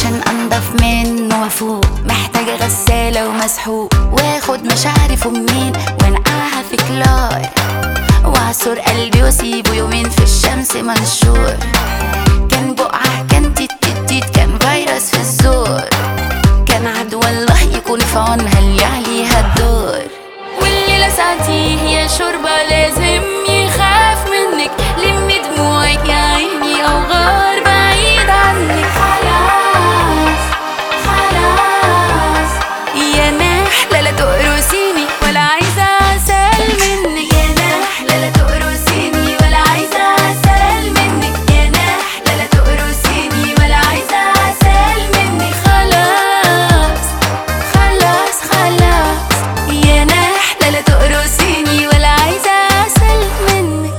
عشان انضف منه وافوق محتاجة غسالة ومسحوق واخد مشاعري فمين وانقعها في كلار واعصر قلبي واسيبه يومين في الشمس منشور كان بقعة كان تيت تيت تيت كان فيروس في الزور كان عدوى الله يكون في عونها اللي عليها الدور واللي لسعتيه هي شوربة لازم يخاف منك لمي دموعك يا عيني أو غار بعيد عنك خلاص خلاص يا نحلة لا تقرصيني ولا عايزة عسل منك يا نحلة لا تقرصيني ولا عايزة عسل منك يا نحلة لا تقرصيني ولا عايزة عسل منك خلاص خلاص خلاص يا نحلة لا تقرصيني ولا عايزة عسل منك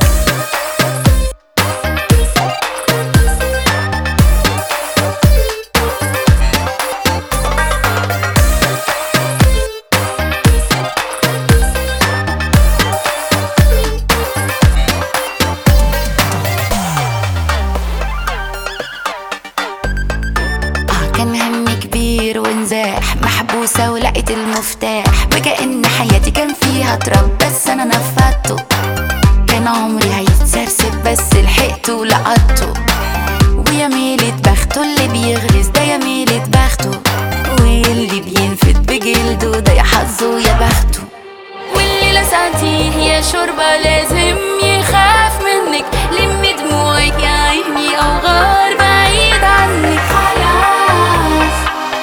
آه كان هم كبير ونزاح محبوسة ولقيت المفتاح وكأن حياتي كان فيها تراب بس أنا نفذته كان عمري هيتسرسب بس لحقته ولقطته ويا ميلة بخته اللي بيغرز ده يا ميلة بخته واللي بينفد بجلده ده يا حظه يا بخته واللي لسعتيه هي شوربة لازم يخاف منك لمي دموعك يا عيني أو غار بعيد عنك خلاص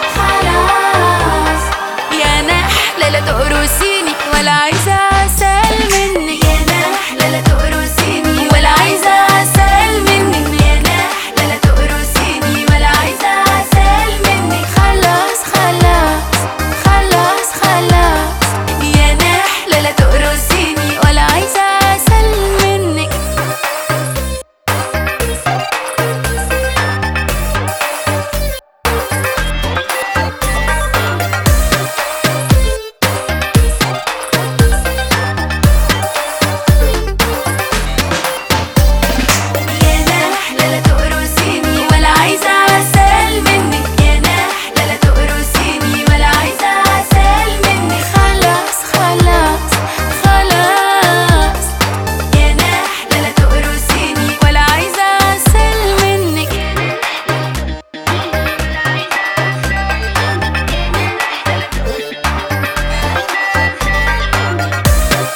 خلاص يا نحلة لا تقرصيني ولا عايزة عسل منك يا نحلة لا تقرصيني ولا عايزة عسل منك يا نحلة لا تقرصيني ولا عايزة عسل منك خلاص خلاص خلاص خلاص يا نحلة لا تقرصيني ولا عايزة عسل منك يا نحلة لا تقرصيني ولا عايزة عسل منك يا نحلة لا تقرصيني ولا عايزة عسل منك خلاص خلاص خلاص يا نحلة لا تقرصيني ولا عايزة عسل منك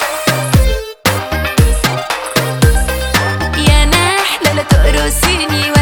يا نحلة لا تقرصيني